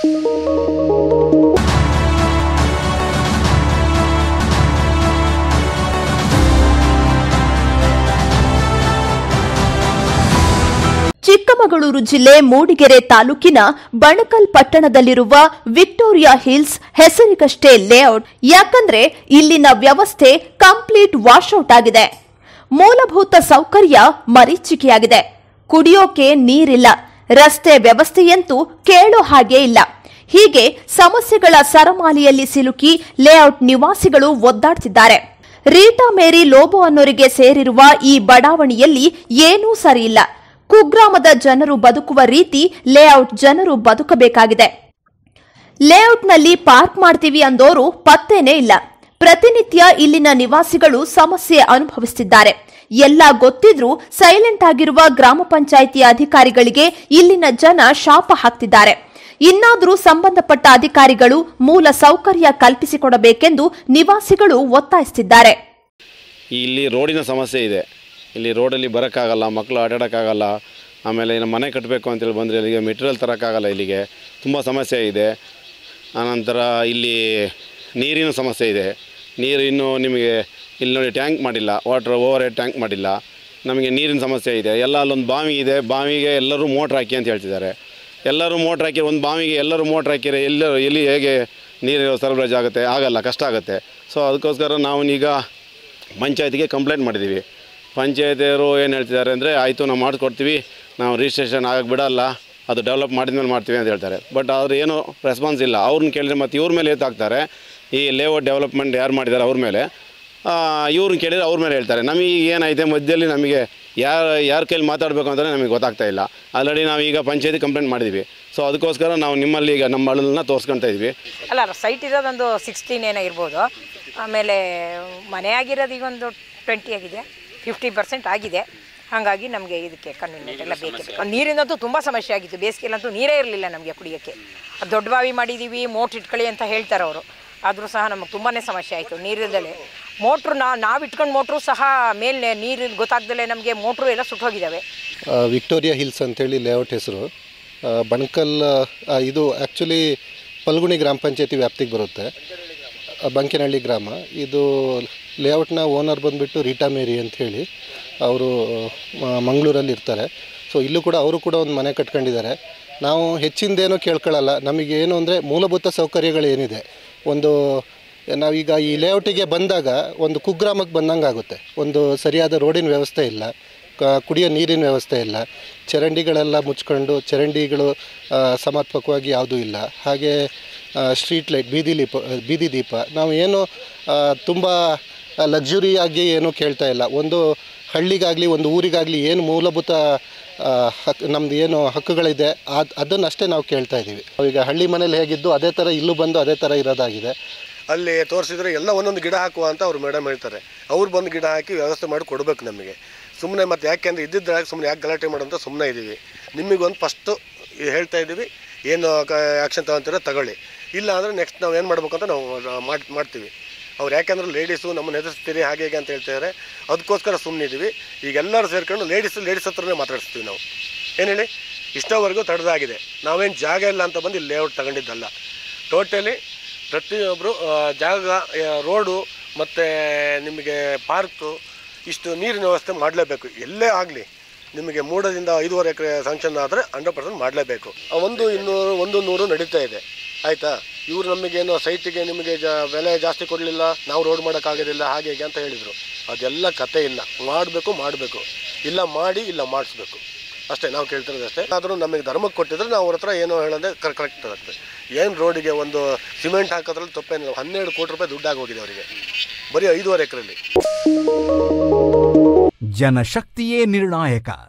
ಚಿಕ್ಕಮಗಳೂರು ಜಿಲ್ಲೆ ಮೂಡಿಗೆರೆ ತಾಲೂಕಿನ ಬಣಕಲ್ ಪಟ್ಟಣದಲ್ಲಿರುವ ವಿಕ್ಟೋರಿಯಾ ಹಿಲ್ಸ್ ಹೆಸರಿಗಷ್ಟೇ ಲೇಔಟ್ ಯಾಕಂದ್ರೆ ಇಲ್ಲಿನ ವ್ಯವಸ್ಥೆ ಕಂಪ್ಲೀಟ್ ವಾಶೌಟ್ ಆಗಿದೆ ಮೂಲಭೂತ ಸೌಕರ್ಯ ಮರೀಚಿಕೆಯಾಗಿದೆ ಕುಡಿಯೋಕೆ ನೀರಿಲ್ಲ ರಸ್ತೆ ವ್ಯವಸ್ಥೆಯಂತೂ ಕೇಳೋ ಹಾಗೆ ಇಲ್ಲ ಹೀಗೆ ಸಮಸ್ಯೆಗಳ ಸರಮಾಲೆಯಲ್ಲಿ ಸಿಲುಕಿ ಲೇಔಟ್ ನಿವಾಸಿಗಳು ಒದ್ದಾಡ್ತಿದ್ದಾರೆ ರೀಟಾ ಮೇರಿ ಲೋಬೋ ಅನ್ನೋರಿಗೆ ಸೇರಿರುವ ಈ ಬಡಾವಣೆಯಲ್ಲಿ ಏನೂ ಸರಿಯಿಲ್ಲ ಕುಗ್ರಾಮದ ಜನರು ಬದುಕುವ ರೀತಿ ಲೇಔಟ್ ಜನರು ಬದುಕಬೇಕಾಗಿದೆ ಲೇಔಟ್ನಲ್ಲಿ ಪಾರ್ಕ್ ಮಾಡ್ತೀವಿ ಅಂದೋರು ಪತ್ತೇನೇ ಇಲ್ಲ ಪ್ರತಿನಿತ್ಯ ಇಲ್ಲಿನ ನಿವಾಸಿಗಳು ಸಮಸ್ಯೆ ಅನುಭವಿಸುತ್ತಿದ್ದಾರೆ ಎಲ್ಲ ಗೊತ್ತಿದ್ರೂ ಸೈಲೆಂಟ್ ಆಗಿರುವ ಗ್ರಾಮ ಪಂಚಾಯಿತಿ ಅಧಿಕಾರಿಗಳಿಗೆ ಇಲ್ಲಿನ ಜನ ಶಾಪ ಹಾಕ್ತಿದ್ದಾರೆ ಇನ್ನಾದರೂ ಸಂಬಂಧಪಟ್ಟ ಅಧಿಕಾರಿಗಳು ಮೂಲ ಸೌಕರ್ಯ ಕಲ್ಪಿಸಿಕೊಡಬೇಕೆಂದು ನಿವಾಸಿಗಳು ಒತ್ತಾಯಿಸುತ್ತಿದ್ದಾರೆ ಇಲ್ಲಿ ರೋಡಿನ ಸಮಸ್ಯೆ ಇದೆ ಇಲ್ಲಿ ರೋಡಲ್ಲಿ ಬರೋಕ್ಕಾಗಲ್ಲ ಮಕ್ಕಳು ಆಟಾಡೋಕ್ಕಾಗಲ್ಲ ಆಮೇಲೆ ಇನ್ನು ಮನೆ ಕಟ್ಟಬೇಕು ಅಂತೇಳಿ ಬಂದರೆ ಇಲ್ಲಿಗೆ ಮೆಟೀರಿಯಲ್ ತರೋಕ್ಕಾಗಲ್ಲ ಇಲ್ಲಿಗೆ ತುಂಬ ಸಮಸ್ಯೆ ಇದೆ ಆನಂತರ ಇಲ್ಲಿ ನೀರಿನ ಸಮಸ್ಯೆ ಇದೆ ನೀರು ಇನ್ನೂ ನಿಮಗೆ ಇಲ್ಲಿ ನೋಡಿ ಟ್ಯಾಂಕ್ ಮಾಡಿಲ್ಲ ವಾಟ್ರ್ ಓವರ್ ಹೆಡ್ ಟ್ಯಾಂಕ್ ಮಾಡಿಲ್ಲ ನಮಗೆ ನೀರಿನ ಸಮಸ್ಯೆ ಇದೆ ಎಲ್ಲ ಅಲ್ಲೊಂದು ಬಾವಿ ಇದೆ ಬಾವಿಗೆ ಎಲ್ಲರೂ ಮೋಟ್ರ್ ಹಾಕಿ ಅಂತ ಹೇಳ್ತಿದ್ದಾರೆ ಎಲ್ಲರೂ ಮೋಟ್ರ್ ಹಾಕಿ ಒಂದು ಬಾವಿಗೆ ಎಲ್ಲರೂ ಮೋಟ್ರ್ ಹಾಕಿದ್ರೆ ಎಲ್ಲರೂ ಎಲ್ಲಿ ಹೇಗೆ ನೀರು ಸರಬರಾಜು ಆಗುತ್ತೆ ಆಗಲ್ಲ ಕಷ್ಟ ಆಗುತ್ತೆ ಸೊ ಅದಕ್ಕೋಸ್ಕರ ನಾವು ಈಗ ಪಂಚಾಯತಿಗೆ ಕಂಪ್ಲೇಂಟ್ ಮಾಡಿದ್ದೀವಿ ಪಂಚಾಯತಿಯವರು ಏನು ಹೇಳ್ತಿದ್ದಾರೆ ಅಂದರೆ ಆಯಿತು ನಾವು ಮಾಡಿಕೊಡ್ತೀವಿ ನಾವು ರಿಜಿಸ್ಟ್ರೇಷನ್ ಆಗಕ್ಕೆ ಬಿಡಲ್ಲ ಅದು ಡೆವಲಪ್ ಮಾಡಿದ್ಮೇಲೆ ಮಾಡ್ತೀವಿ ಅಂತ ಹೇಳ್ತಾರೆ ಬಟ್ ಆದ್ರೆ ಏನು ರೆಸ್ಪಾನ್ಸ್ ಇಲ್ಲ ಅವ್ರನ್ನ ಕೇಳಿದ್ರೆ ಮತ್ತು ಇವ್ರ ಮೇಲೆ ಎತ್ತಾಕ್ತಾರೆ ಈ ಲೇಔಟ್ ಡೆವಲಪ್ಮೆಂಟ್ ಯಾರು ಮಾಡಿದ್ದಾರೆ ಅವ್ರ ಮೇಲೆ ಇವ್ರನ್ನ ಕೇಳಿದ್ರೆ ಅವ್ರ ಮೇಲೆ ಹೇಳ್ತಾರೆ ನಮಗೆ ಏನಾಗಿದೆ ಮಧ್ಯದಲ್ಲಿ ನಮಗೆ ಯಾರು ಯಾರ ಕೈಲಿ ಮಾತಾಡಬೇಕು ಅಂತಲೇ ನಮಗೆ ಗೊತ್ತಾಗ್ತಾ ಇಲ್ಲ ಆಲ್ರೆಡಿ ನಾವು ಈಗ ಪಂಚಾಯತಿ ಕಂಪ್ಲೇಂಟ್ ಮಾಡಿದ್ದೀವಿ ಸೊ ಅದಕ್ಕೋಸ್ಕರ ನಾವು ನಿಮ್ಮಲ್ಲಿ ಈಗ ನಮ್ಮ ಅಳಲನ್ನ ತೋರಿಸ್ಕೊಳ್ತಾ ಇದ್ವಿ ಅಲ್ಲ ಸೈಟ್ ಇರೋದೊಂದು ಸಿಕ್ಸ್ಟೀನ್ ಏನೋ ಇರ್ಬೋದು ಆಮೇಲೆ ಮನೆ ಆಗಿರೋದು ಈಗ ಒಂದು ಟ್ವೆಂಟಿ ಆಗಿದೆ ಫಿಫ್ಟಿ ಪರ್ಸೆಂಟ್ ಆಗಿದೆ ಹಾಗಾಗಿ ನಮಗೆ ಇದಕ್ಕೆ ಕನ್ವೀನಿಯಂಟ್ ಎಲ್ಲ ಬೇಕೇ ಬೇಕು ನೀರಿಂದಂತೂ ತುಂಬ ಸಮಸ್ಯೆ ಆಗಿತ್ತು ಬೇಸಿಗೆಲ್ಲಂತೂ ನೀರೇ ಇರಲಿಲ್ಲ ನಮಗೆ ಕುಡಿಯೋಕ್ಕೆ ಅದು ದೊಡ್ಡ ಬಾವಿ ಮಾಡಿದ್ದೀವಿ ಮೋಟ್ರ್ ಇಟ್ಕೊಳ್ಳಿ ಅಂತ ಹೇಳ್ತಾರೆ ಅವರು ಆದರೂ ಸಹ ನಮಗೆ ತುಂಬಾ ಸಮಸ್ಯೆ ಆಯಿತು ನೀರಿದ್ದಲೇ ಮೋಟ್ರು ನಾ ನಾವು ಇಟ್ಕೊಂಡು ಮೋಟ್ರು ಸಹ ಮೇಲೆ ನೀರು ಗೊತ್ತಾಗ್ದಲೇ ನಮಗೆ ಮೋಟ್ರು ಎಲ್ಲ ಸುಟ್ಟೋಗಿದ್ದಾವೆ ಆ, ವಿಕ್ಟೋರಿಯಾ ಹಿಲ್ಸ್ ಅಂತೇಳಿ ಲೇಔಟ್ ಹೆಸರು ಆ, ಬಣಕಲ್ ಆ, ಇದು ಆ್ಯಕ್ಚುಲಿ ಪಲ್ಗುಣಿ ಗ್ರಾಮ ಪಂಚಾಯತಿ ವ್ಯಾಪ್ತಿಗೆ ಬರುತ್ತೆ ಆ, ಬಂಕೆನಹಳ್ಳಿ ಗ್ರಾಮ ಇದು ಲೇಔಟ್ನ ಓನರ್ ಬಂದುಬಿಟ್ಟು ರೀಟಾ ಮೇರಿ ಅಂತ ಹೇಳಿ ಅವರು ಮಂಗಳೂರಲ್ಲಿ ಇರ್ತಾರೆ ಸೊ ಇಲ್ಲೂ ಕೂಡ ಅವರು ಕೂಡ ಒಂದು ಮನೆ ಕಟ್ಕೊಂಡಿದ್ದಾರೆ ನಾವು ಹೆಚ್ಚಿಂದೇನೂ ಕೇಳ್ಕೊಳ್ಳಲ್ಲ ನಮಗೆ ಏನು ಅಂದರೆ ಮೂಲಭೂತ ಸೌಕರ್ಯಗಳು ಏನಿದೆ ಒಂದು ನಾವೀಗ ಈ ಲೇಔಟಿಗೆ ಬಂದಾಗ ಒಂದು ಕುಗ್ರಾಮಕ್ಕೆ ಬಂದಂಗೆ ಆಗುತ್ತೆ ಒಂದು ಸರಿಯಾದ ರೋಡಿನ ವ್ಯವಸ್ಥೆ ಇಲ್ಲ ಕ- ಕುಡಿಯೋ ನೀರಿನ ವ್ಯವಸ್ಥೆ ಇಲ್ಲ ಚರಂಡಿಗಳೆಲ್ಲ ಮುಚ್ಕೊಂಡು ಚರಂಡಿಗಳು ಆ, ಸಮರ್ಪಕವಾಗಿ ಯಾವುದೂ ಇಲ್ಲ ಹಾಗೆ ಸ್ಟ್ರೀಟ್ ಲೈಟ್ ಬೀದಿ ದೀಪ ಬೀದಿ ದೀಪ ನಾವು ಏನು ತುಂಬ ಲಕ್ಸುರಿಯಾಗಿ ಏನೂ ಕೇಳ್ತಾ ಇಲ್ಲ ಒಂದು ಹಳ್ಳಿಗಾಗಲಿ ಒಂದು ಊರಿಗಾಗಲಿ ಏನು ಮೂಲಭೂತ ಆ, ಹಕ್ ನಮ್ದು ಏನು ಹಕ್ಕುಗಳಿದೆ ಅದು ಅದನ್ನಷ್ಟೇ ನಾವು ಕೇಳ್ತಾ ಇದ್ದೀವಿ ಈಗ ಹಳ್ಳಿ ಮನೇಲಿ ಹೇಗಿದ್ದು ಅದೇ ಥರ ಇಲ್ಲೂ ಬಂದು ಅದೇ ಥರ ಇರೋದಾಗಿದೆ ಅಲ್ಲಿ ತೋರಿಸಿದ್ರೆ ಎಲ್ಲ ಒಂದೊಂದು ಗಿಡ ಹಾಕುವ ಅಂತ ಅವ್ರು ಮೇಡಮ್ ಹೇಳ್ತಾರೆ ಅವ್ರು ಬಂದು ಗಿಡ ಹಾಕಿ ವ್ಯವಸ್ಥೆ ಮಾಡಿ ಕೊಡಬೇಕು ನಮಗೆ ಸುಮ್ಮನೆ ಮತ್ತೆ ಯಾಕೆಂದ್ರೆ ಇದ್ದಿದ್ದಾಗ ಸುಮ್ಮನೆ ಯಾಕೆ ಗಲಾಟೆ ಮಾಡೋಂತ ಸುಮ್ಮನೆ ಇದ್ದೀವಿ ನಿಮಗೊಂದು ಫಸ್ಟು ಹೇಳ್ತಾ ಇದ್ದೀವಿ ಏನು ಆ್ಯಕ್ಷನ್ ತಗೊಂತೀರ ತಗೊಳ್ಳಿ ಇಲ್ಲ ಅಂದರೆ ನೆಕ್ಸ್ಟ್ ನಾವು ಏನು ಮಾಡ್ಬೇಕು ಅಂತ ನಾವು ಮಾಡಿ ಮಾಡ್ತೀವಿ ಅವ್ರು ಯಾಕೆಂದ್ರೆ ಲೇಡೀಸು ನಮ್ಮನ್ನು ಎದುರಿಸ್ತೀರಿ ಹಾಗೆ ಹೇಗೆ ಅಂತ ಹೇಳ್ತಿದ್ದಾರೆ ಅದಕ್ಕೋಸ್ಕರ ಸುಮ್ಮನಿದ್ದೀವಿ ಈಗ ಎಲ್ಲರೂ ಸೇರ್ಕೊಂಡು ಲೇಡೀಸ್ ಲೇಡೀಸ್ ಹತ್ರನೇ ಮಾತಾಡಿಸ್ತೀವಿ ನಾವು ಏನು ಹೇಳಿ ಇಷ್ಟವರೆಗೂ ತಡೆದಾಗಿದೆ ನಾವೇನು ಜಾಗ ಇಲ್ಲ ಅಂತ ಬಂದು ಇಲ್ಲಿ ಲೇಔಟ್ ತಗೊಂಡಿದ್ದಲ್ಲ ಟೋಟಲಿ ಪ್ರತಿಯೊಬ್ಬರು ಜಾಗ ಆ, ರೋಡು ಮತ್ತು ನಿಮಗೆ ಪಾರ್ಕು ಇಷ್ಟು ನೀರಿನ ವ್ಯವಸ್ಥೆ ಮಾಡಲೇಬೇಕು ಎಲ್ಲೇ ಆಗಲಿ ನಿಮಗೆ ಮೂಡದಿಂದ ಐದೂವರೆ ಎಕರೆ ಸ್ಯಾಂಕ್ಷನ್ ಆದರೆ ಹಂಡ್ರೆಡ್ ಪರ್ಸೆಂಟ್ ಮಾಡಲೇಬೇಕು ಒಂದು ಇನ್ನೂರು ಒಂದು ನೂರು ನಡೀತಾ ಇದೆ ಆಯಿತಾ ಇವ್ರು ನಮಗೇನು ಸೈಟಿಗೆ ನಿಮಗೆ ಜಾ ಬೆಲೆ ಜಾಸ್ತಿ ಕೊಡಲಿಲ್ಲ ನಾವು ರೋಡ್ ಮಾಡೋಕ್ಕಾಗೋದಿಲ್ಲ ಹಾಗೆ ಹೀಗೆ ಅಂತ ಹೇಳಿದರು ಅದೆಲ್ಲ ಕತೆ ಇಲ್ಲ ಮಾಡಬೇಕು ಮಾಡಬೇಕು ಇಲ್ಲ ಮಾಡಿ ಇಲ್ಲ ಮಾಡಿಸ್ಬೇಕು ಅಷ್ಟೇ ನಾವು ಕೇಳ್ತಿರೋದು ಅಷ್ಟೇ ಆದರೂ ನಮಗೆ ಧರ್ಮಕ್ಕೆ ಕೊಟ್ಟಿದ್ರೆ ನಾವು ಅವ್ರ ಹತ್ರ ಏನೋ ಹೇಳೋದೇ ಕರ್ ಕರೆಕ್ಟ್ ಆಗುತ್ತೆ ಏನು ರೋಡಿಗೆ ಒಂದು ಸಿಮೆಂಟ್ ಹಾಕೋದ್ರಲ್ಲಿ ತಪ್ಪೇನಿಲ್ಲ ಹನ್ನೆರಡು ಕೋಟಿ ರೂಪಾಯಿ ದುಡ್ಡಾಗಿ ಹೋಗಿದೆ ಅವರಿಗೆ ಬರೀ ಐದೂವರೆ ಎಕರೆಯಲ್ಲಿ ಜನಶಕ್ತಿಯೇ ನಿರ್ಣಾಯಕ